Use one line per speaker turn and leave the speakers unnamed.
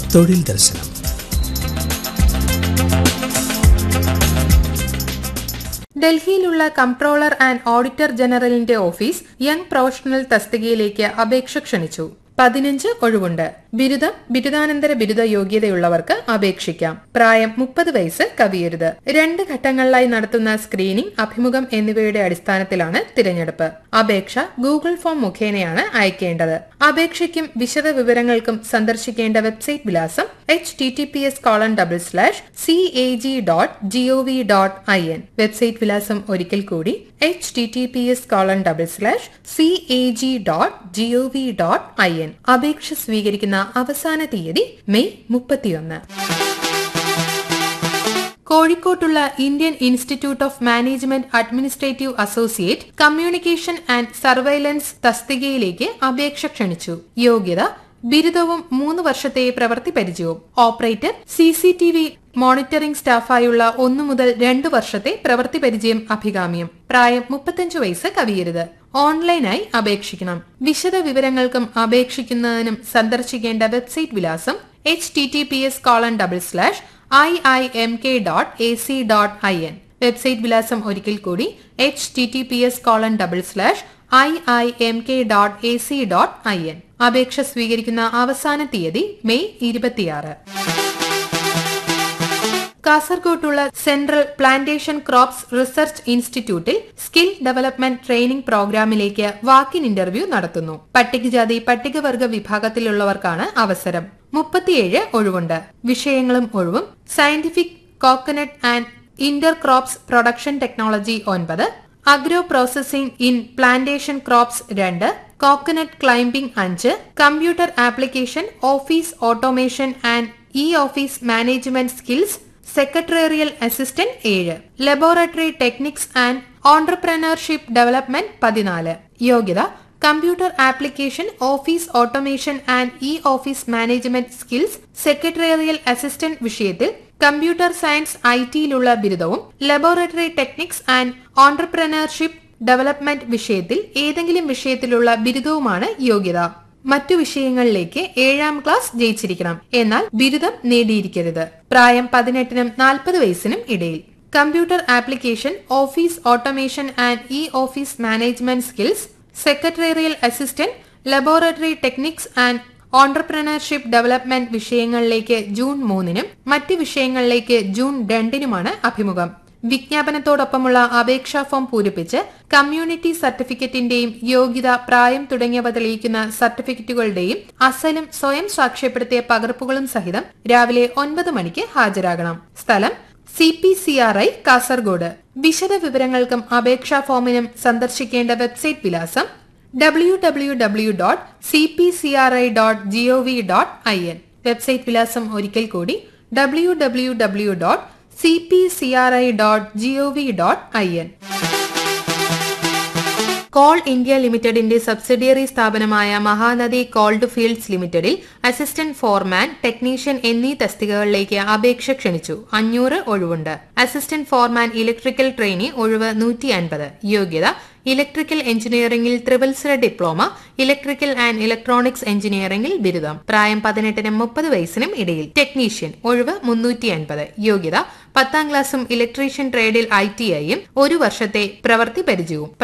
തൊഴിൽ ദർശനം
ഡൽഹിയിലുള്ള കംട്രോളർ ആൻഡ് ഓഡിറ്റർ ജനറലിന്റെ ഓഫീസ് യങ് പ്രൊഫഷണൽ തസ്തികയിലേക്ക് അപേക്ഷ ക്ഷണിച്ചു പതിനഞ്ച് ഒഴിവുണ്ട് ബിരുദം ബിരുദാനന്തര ബിരുദ യോഗ്യതയുള്ളവർക്ക് അപേക്ഷിക്കാം പ്രായം മുപ്പത് വയസ്സ് കവിയരുത് രണ്ട് ഘട്ടങ്ങളിലായി നടത്തുന്ന സ്ക്രീനിംഗ് അഭിമുഖം എന്നിവയുടെ അടിസ്ഥാനത്തിലാണ് തിരഞ്ഞെടുപ്പ് അപേക്ഷ ഗൂഗിൾ ഫോം മുഖേനയാണ് അയക്കേണ്ടത് അപേക്ഷയ്ക്കും വിശദ വിവരങ്ങൾക്കും സന്ദർശിക്കേണ്ട വെബ്സൈറ്റ് വിലാസം H T T P S colon double slash C A G dot G O V dot I N website വിലാസം ഒരിക്കൽ കൂടി H T T P S colon double slash C A G dot G O V dot I N അപേക്ഷ സ്വീകരിക്കുന്ന അവസാന തീയതി May മുപ്പത്തിയൊന്ന് കോഴിക്കോട്ടുള്ള Indian institute of management administrative associate communication and surveillance തസ്തികയിലേക്ക് അപേക്ഷ ക്ഷണിച്ചു യോഗ്യത ബിരുദവും മൂന്ന് വർഷത്തെ പ്രവൃത്തി പരിചയവും operator C C T V monitoring സ്റ്റാഫായുള്ള ഒന്നു മുതൽ രണ്ടു വർഷത്തെ പ്രവൃത്തി പരിചയം അഭികാമ്യം പ്രായം മുപ്പത്തഞ്ചു വയസ്സ് കവിയരുത് ഓൺലൈനായി അപേക്ഷിക്കണം വിശദ വിവരങ്ങൾക്കും അപേക്ഷിക്കുന്നതിനും സന്ദർശിക്കേണ്ട വെബ്സൈറ്റ് വിലാസം H T T P S colon double slash I I M K dot A C dot I N website വിലാസം ഒരിക്കൽ കൂടി H T T P S colon double slash I I M K dot A C dot I N അപേക്ഷ സ്വീകരിക്കുന്ന അവസാന തീയതി May ഇരുപത്തിയാറ് കാസർഗോട്ടുള്ള central plantation crops research ഇൻസ്റ്റിറ്റ്യൂട്ടിൽ സ്കിൽ ഡെവലപ്മെന്റ് ട്രെയിനിംഗ് പ്രോഗ്രാമിലേക്ക് വാക്കിൻ ഇന്റർവ്യൂ നടത്തുന്നു പട്ടികജാതി പട്ടികവർഗ വിഭാഗത്തിലുള്ളവർക്കാണ് അവസരം മുപ്പത്തിയേഴ് ഒഴിവുണ്ട് വിഷയങ്ങളും ഒഴിവും scientific coconut and inter crops production technology ഒൻപത് agro processing in plantation crops രണ്ട് കോക്കനട്ട് ക്ലൈംബിംഗ് അഞ്ച് computer application office automation and E office management skills secretarial assistant ഏഴ് laboratory techniques and entrepreneurship development പതിനാല് യോഗ്യത computer application office automation and E office management skills secretarial assistant വിഷയത്തിൽ computer science I ടിയിലുള്ള ബിരുദവും laboratory techniques and entrepreneurship development വിഷയത്തിൽ ഏതെങ്കിലും വിഷയത്തിലുള്ള ബിരുദവുമാണ് യോഗ്യത മറ്റു വിഷയങ്ങളിലേക്ക് ഏഴാം ക്ലാസ് ജയിച്ചിരിക്കണം എന്നാൽ ബിരുദം നേടിയിരിക്കരുത് പ്രായം പതിനെട്ടിനും നാൽപ്പത് വയസ്സിനും ഇടയിൽ computer application office automation and E office management skills secretarial assistant laboratory techniques and entrepreneurship development വിഷയങ്ങളിലേക്ക് ജൂൺ മൂന്നിനും മറ്റ് വിഷയങ്ങളിലേക്ക് ജൂൺ രണ്ടിനുമാണ് അഭിമുഖം വിജ്ഞാപനത്തോടൊപ്പമുള്ള അപേക്ഷാ ഫോം പൂരിപ്പിച്ച് കമ്മ്യൂണിറ്റി സർട്ടിഫിക്കറ്റിന്റെയും യോഗ്യത പ്രായം തുടങ്ങിയവ തെളിയിക്കുന്ന സർട്ടിഫിക്കറ്റുകളുടെയും അസലും സ്വയം സാക്ഷ്യപ്പെടുത്തിയ പകർപ്പുകളും സഹിതം രാവിലെ ഒൻപത് മണിക്ക് ഹാജരാകണം സ്ഥലം C P C R I Kasaragod വിശദ വിവരങ്ങൾക്കും അപേക്ഷാ ഫോമിനും സന്ദർശിക്കേണ്ട വെബ്സൈറ്റ് വിലാസം W W W dot C P C R I dot G O V dot I N website വിലാസം ഒരിക്കൽ കൂടി W W W dot C P C R I dot G O V dot I N coal India ലിമിറ്റഡിന്റെ സബ്സിഡിയറി സ്ഥാപനമായ Mahanadi coalfields ലിമിറ്റഡിൽ assistant foreman technician എന്നീ തസ്തികകളിലേക്ക് അപേക്ഷ ക്ഷണിച്ചു അഞ്ഞൂറ് ഒഴിവുണ്ട് അസിസ്റ്റന്റ് ഫോർമാൻ ഇലക്ട്രിക്കൽ ട്രെയിനി ഒഴിവ് നൂറ്റി അൻപത് യോഗ്യത ഇലക്ട്രിക്കൽ എഞ്ചിനീയറിംഗിൽ ത്രിവത്സര ഡിപ്ലോമ ഇലക്ട്രിക്കൽ ആൻഡ് ഇലക്ട്രോണിക്സ് എഞ്ചിനീയറിംഗിൽ ബിരുദം പ്രായം പതിനെട്ടിനും മുപ്പത് വയസ്സിനും ഇടയിൽ ടെക്നീഷ്യൻ ഒഴിവ് മുന്നൂറ്റി അൻപത് യോഗ്യത പത്താം ക്ലാസ്സും ഇലക്ട്രീഷ്യൻ ട്രേഡിൽ ഐ ടി ഐയും ഒരു വർഷത്തെ പ്രവൃത്തി പരിചയവും